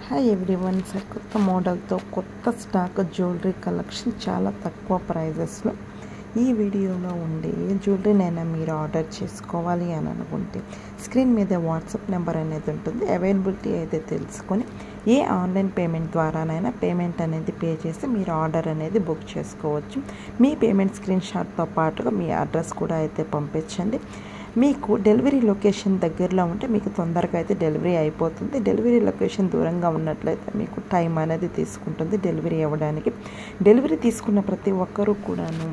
hi everyone sir కొత్త మోడల్తో కొత్త స్టాక్ జ్యువెలరీ కలెక్షన్ చాలా తక్కువ ప్రైజెస్లో ఈ వీడియోలో ఉండే ఏ జ్యువెలరీనైనా మీరు ఆర్డర్ చేసుకోవాలి అని అనుకుంటే స్క్రీన్ మీద వాట్సాప్ నెంబర్ అనేది ఉంటుంది అవైలబిలిటీ అయితే తెలుసుకొని ఏ ఆన్లైన్ పేమెంట్ ద్వారానైనా పేమెంట్ అనేది పే చేసి మీరు ఆర్డర్ అనేది బుక్ చేసుకోవచ్చు మీ పేమెంట్ స్క్రీన్ షాట్తో పాటుగా మీ అడ్రస్ కూడా అయితే పంపించండి మీకు డెలివరీ లొకేషన్ దగ్గరలో ఉంటే మీకు తొందరగా అయితే డెలివరీ అయిపోతుంది డెలివరీ లొకేషన్ దూరంగా ఉన్నట్లయితే మీకు టైం అనేది తీసుకుంటుంది డెలివరీ అవ్వడానికి డెలివరీ తీసుకున్న ప్రతి ఒక్కరూ కూడాను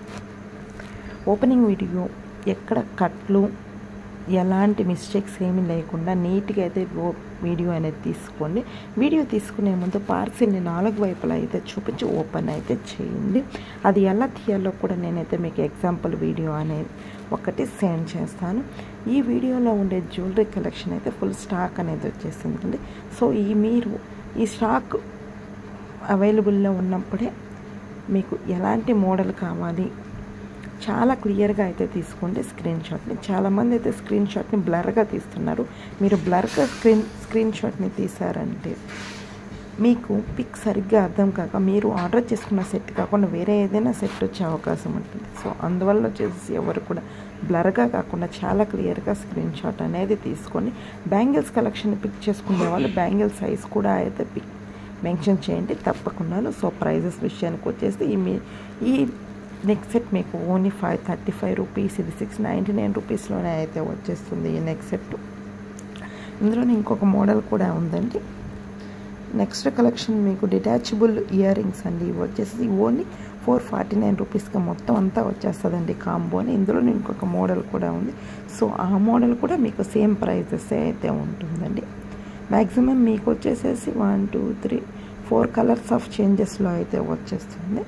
ఓపెనింగ్ వీడియో ఎక్కడ కట్లు ఎలాంటి మిస్టేక్స్ ఏమీ లేకుండా నీట్గా అయితే వీడియో అనేది తీసుకోండి వీడియో తీసుకునే ముందు పార్సిల్ని నాలుగు వైపులా అయితే చూపించి ఓపెన్ అయితే చేయండి అది ఎలా తీయాలో కూడా నేనైతే మీకు ఎగ్జాంపుల్ వీడియో అనేది ఒకటి సెండ్ చేస్తాను ఈ వీడియోలో ఉండే జ్యువెలరీ కలెక్షన్ అయితే ఫుల్ స్టాక్ అనేది వచ్చేసిందండి సో ఈ మీరు ఈ స్టాక్ అవైలబుల్లో ఉన్నప్పుడే మీకు ఎలాంటి మోడల్ కావాలి చాలా క్లియర్గా అయితే తీసుకోండి స్క్రీన్ షాట్ని చాలామంది అయితే స్క్రీన్ షాట్ని బ్లర్గా తీస్తున్నారు మీరు బ్లర్గా స్క్రీన్ స్క్రీన్ షాట్ని తీసారంటే మీకు పిక్ సరిగ్గా అర్థం కాక మీరు ఆర్డర్ చేసుకున్న సెట్ కాకుండా వేరే ఏదైనా సెట్ వచ్చే అవకాశం ఉంటుంది సో అందువల్ల వచ్చేసి ఎవరు కూడా బ్లర్గా కాకుండా చాలా క్లియర్గా స్క్రీన్ షాట్ అనేది తీసుకొని బ్యాంగిల్స్ కలెక్షన్ పిక్ చేసుకునే వాళ్ళు బ్యాంగిల్ సైజ్ కూడా అయితే పిక్ మెన్షన్ చేయండి తప్పకుండాను సో ప్రైజెస్ విషయానికి వచ్చేసి ఈ మీ ఈ నెక్స్ట్ సెట్ మీకు only five thirty five rupees ఇది సిక్స్ నైంటీ నైన్ రూపీస్లోనే అయితే వచ్చేస్తుంది ఈ నెక్స్ట్ సెట్ ఇందులోనే ఇంకొక మోడల్ కూడా ఉందండి నెక్స్ట్ కలెక్షన్ మీకు డిటాచబుల్ ఇయర్ రింగ్స్ అండి ఇవి వచ్చేసి ఓన్లీ ఫోర్ ఫార్టీ నైన్ రూపీస్గా మొత్తం అంతా వచ్చేస్తుందండి కాంబోని ఇందులో ఇంకొక మోడల్ కూడా ఉంది సో ఆ మోడల్ కూడా మీకు సేమ్ ప్రైజెస్ అయితే ఉంటుందండి మ్యాక్సిమం మీకు వచ్చేసేసి one two three four colours of చేంజెస్లో అయితే వచ్చేస్తుంది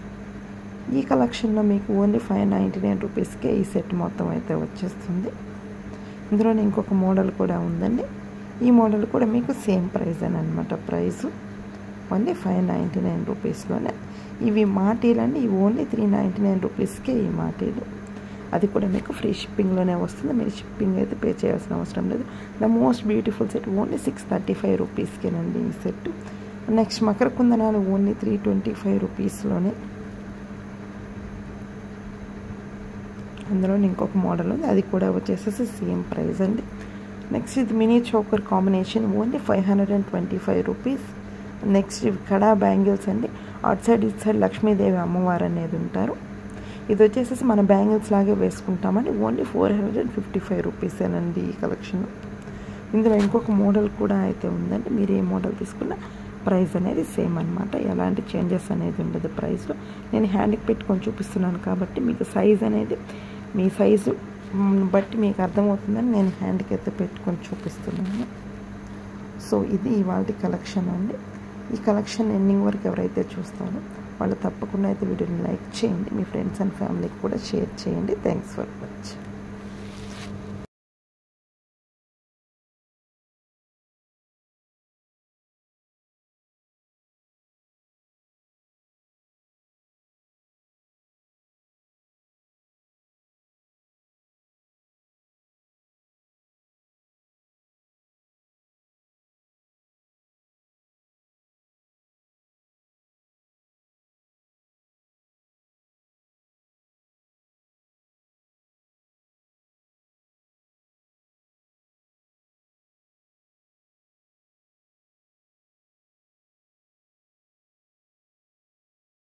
ఈ కలెక్షన్లో మీకు ఓన్లీ ఫైవ్ నైంటీ నైన్ రూపీస్కే ఈ సెట్ మొత్తం అయితే వచ్చేస్తుంది ఇందులోనే ఇంకొక మోడల్ కూడా ఉందండి ఈ మోడల్ కూడా మీకు సేమ్ ప్రైస్ అని అనమాట price only five ninety nine రూపీస్లోనే ఇవి మాటీలు అండి ఇవి ఓన్లీ త్రీ నైంటీ నైన్ రూపీస్కే ఈ మాటీలు అది కూడా మీకు ఫ్రీ షిప్పింగ్లోనే వస్తుంది మీరు షిప్పింగ్ అయితే పే చేయాల్సిన అవసరం లేదు the most beautiful set only six thirty five రూపీస్కేనండి ఈ సెట్ నెక్స్ట్ మకర కుందనాలు ఓన్లీ త్రీ ట్వంటీ ఫైవ్ రూపీస్లోనే అందులో ఇంకొక మోడల్ ఉంది అది కూడా వచ్చేసేసి సేమ్ ప్రైస్ అండి నెక్స్ట్ ఇది mini choker combination only five hundred and twenty five rupees next ఇవి కడా బ్యాంగిల్స్ అండి అటు సైడ్ ఇటు సైడ్ లక్ష్మీదేవి అమ్మవారు అనేది ఉంటారు ఇది వచ్చేసేసి మన బ్యాంగిల్స్ లాగే వేసుకుంటామని only four hundred and fifty five రూపీసేనండి ఈ కలెక్షన్ ఇందులో ఇంకొక మోడల్ కూడా అయితే ఉందండి మీరు ఏ మోడల్ తీసుకున్నా ప్రైస్ అనేది సేమ్ అనమాట ఎలాంటి చేంజెస్ అనేది ఉండదు ప్రైస్లో నేను హ్యాండ్కి పెట్టుకొని చూపిస్తున్నాను కాబట్టి మీకు సైజ్ అనేది మీ సైజు బట్టి మీకు అర్థమవుతుందని నేను హ్యాండ్కి అయితే పెట్టుకొని చూపిస్తున్నాను సో ఇది ఇవాళ కలెక్షన్ అండి ఈ కలెక్షన్ ఎండింగ్ వరకు ఎవరైతే చూస్తారో వాళ్ళు తప్పకుండా అయితే వీడియోని లైక్ చేయండి మీ ఫ్రెండ్స్ అండ్ ఫ్యామిలీకి కూడా షేర్ చేయండి థ్యాంక్స్ ఫర్ వాచింగ్